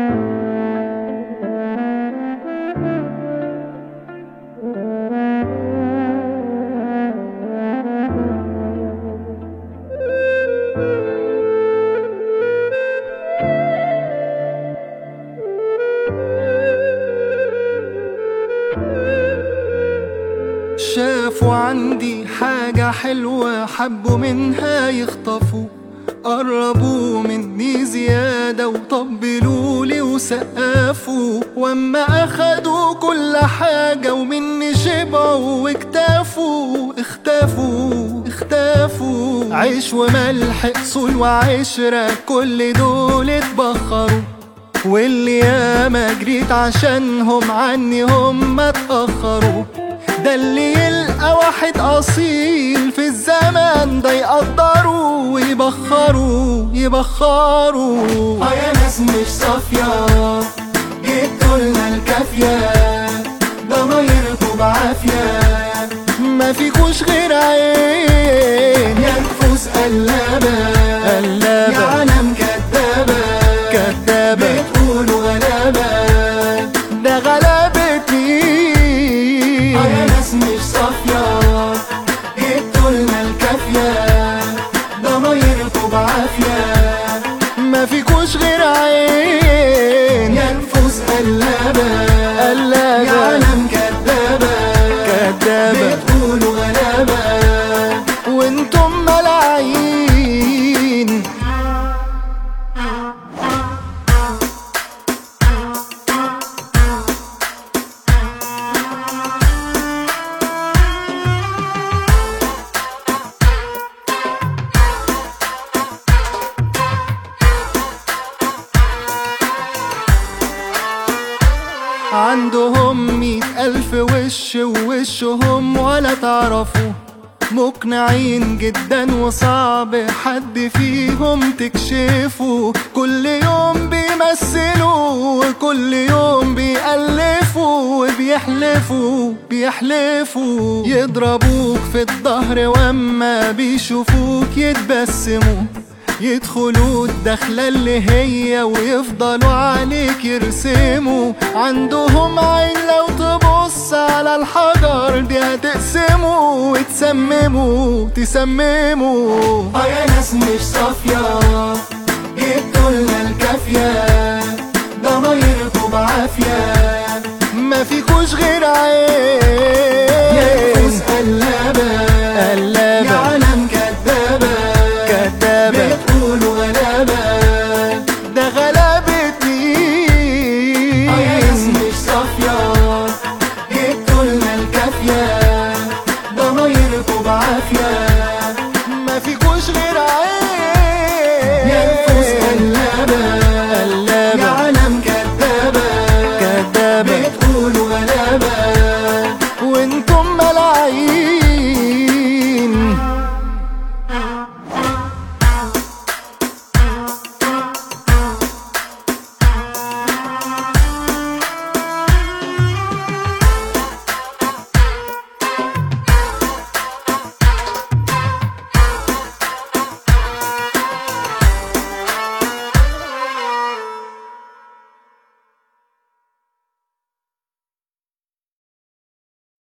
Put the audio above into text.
شافوا عندي حاجة حلوة حبوا منها يخطفوا قربوا مني زيادة وطبلوا لي وسقفوا واما اخدوا كل حاجة ومني شبعوا واكتفوا اختفوا اختفوا عيش وملح اصول وعشرة كل دول اتبخروا واللي ياما جريت عشانهم عني هم اتأخروا ده اللي يلقى واحد أصيل في الزمن ده يقدروا ويبخروا يبخروا اه يا ناس مش صافية جبتولنا الكافية ضمايركوا بعافية ما فيكوش غير عين يا نفوس قلابة قلابة. يا عالم كدابة كدابة. بتقولوا غلابة ده غلبة مين اه يا ناس مش صافية جبتولنا الكافية ضمايركوا بعافية ما فيكوش غير عين يا نفوس قلابة قلابة. يا عالم كدابة كدابة. بتقولوا غلابة وانتم ملاعين عندهم مئة ألف وش ووشهم ولا تعرفوا مقنعين جدا وصعب حد فيهم تكشفوا كل يوم بيمثلوا وكل يوم بيألفوا وبيحلفوا بيحلفوا يضربوك في الظهر واما بيشوفوك يتبسموا يدخلوا الدخلة اللي هي ويفضلوا عليك يرسموا عندهم عين لو تبص على الحجر دي هتقسموا وتسمموا تسمموا اه يا ناس مش صافية جبتولنا الكافية